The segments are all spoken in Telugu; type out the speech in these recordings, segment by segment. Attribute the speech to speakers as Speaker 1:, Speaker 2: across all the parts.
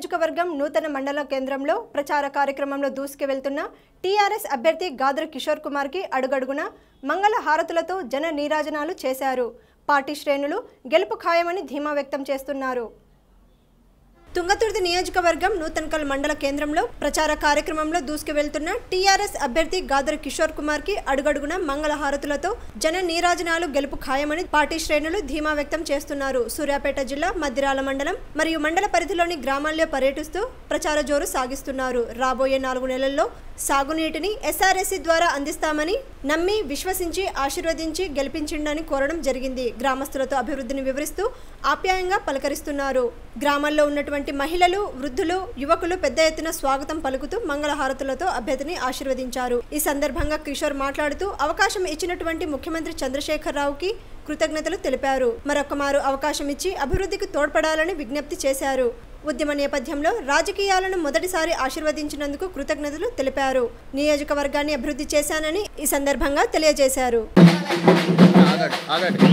Speaker 1: నియోజకవర్గం నూతన మండల కేంద్రంలో ప్రచార కార్యక్రమంలో దూసుకు వెళ్తున్న టీఆర్ఎస్ అభ్యర్థి గాదర కిషోర్ కుమార్కి అడుగడుగున మంగళ హారతులతో జన నీరాజనాలు చేశారు పార్టీ శ్రేణులు గెలుపు ఖాయమని ధీమా వ్యక్తం చేస్తున్నారు తుంగతుర్తి నియోజకవర్గం నూతన్కల్ మండల కేంద్రంలో ప్రచార కార్యక్రమంలో దూసుకు వెళ్తున్న టీఆర్ఎస్ అభ్యర్థి గాదర కిషోర్ కుమార్ కి అడుగడుగున మంగళ హారతులతో జన నీరాజనాలు గెలుపు ఖాయమని పార్టీ శ్రేణులు ధీమా వ్యక్తం చేస్తున్నారు సూర్యాపేట జిల్లా మద్దిరాల మండలం మరియు మండల పరిధిలోని గ్రామాల్లో పర్యటిస్తూ ప్రచార జోరు సాగిస్తున్నారు రాబోయే నాలుగు నెలల్లో సాగునీటిని ఎస్ఆర్ఎస్సి ద్వారా అందిస్తామని నమ్మి విశ్వసించి ఆశీర్వదించి గెలిపించిండని కోరడం జరిగింది గ్రామస్తులతో అభివృద్ధిని వివరిస్తూ ఆప్యాయంగా పలకరిస్తున్నారు గ్రామాల్లో ఉన్నటువంటి మహిళలు వృద్ధులు యువకులు పెద్ద ఎత్తున స్వాగతం పలుకుతూ మంగళహారతులతో అభ్యర్థిని ఆశీర్వదించారు ఈ సందర్భంగా కిషోర్ మాట్లాడుతూ అవకాశం ఇచ్చినటువంటి ముఖ్యమంత్రి చంద్రశేఖర్ రావుకి కృతజ్ఞతలు తెలిపారు మరొకమారు అవకాశం ఇచ్చి అభివృద్ధికి తోడ్పడాలని విజ్ఞప్తి చేశారు ఉద్యమ నేపథ్యంలో రాజకీయాలను మొదటిసారి ఆశీర్వదించినందుకు కృతజ్ఞతలు తెలిపారు నియోజకవర్గాన్ని అభివృద్ధి చేశానని ఈ సందర్భంగా తెలియజేశారు
Speaker 2: ఆగండి ఆగండి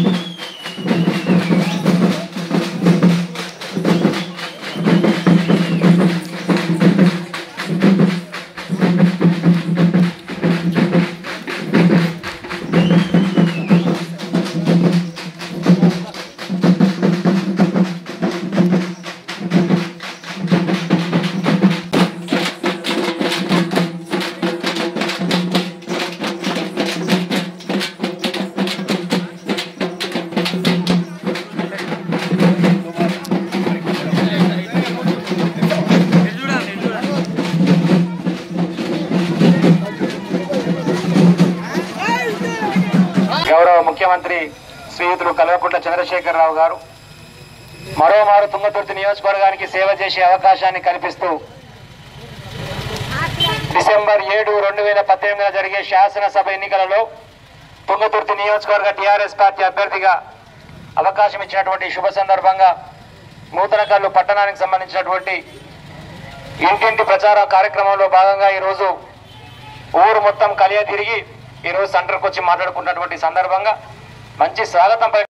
Speaker 3: గౌరవ ముఖ్యమంత్రి శ్రీయుతులు కల్వకుంట్ల చంద్రశేఖరరావు గారు మరోమారు తుంగతుర్తి నియోజకవర్గానికి సేవ చేసే అవకాశాన్ని కల్పిస్తూ డిసెంబర్ ఏడు రెండు వేల పద్దెనిమిదిన జరిగే శాసనసభ ఎన్నికలలో తుంగతుర్తి నియోజకవర్గ టీఆర్ఎస్ పార్టీ అభ్యర్థిగా అవకాశం ఇచ్చినటువంటి శుభ సందర్భంగా నూతన కల్లు పట్టణానికి సంబంధించినటువంటి ఇంటింటి ప్రచార కార్యక్రమంలో భాగంగా ఈరోజు ఊరు మొత్తం కలియ తిరిగి ఈరోజు సెంటర్కి వచ్చి మాట్లాడుకున్నటువంటి సందర్భంగా మంచి స్వాగతం పలికి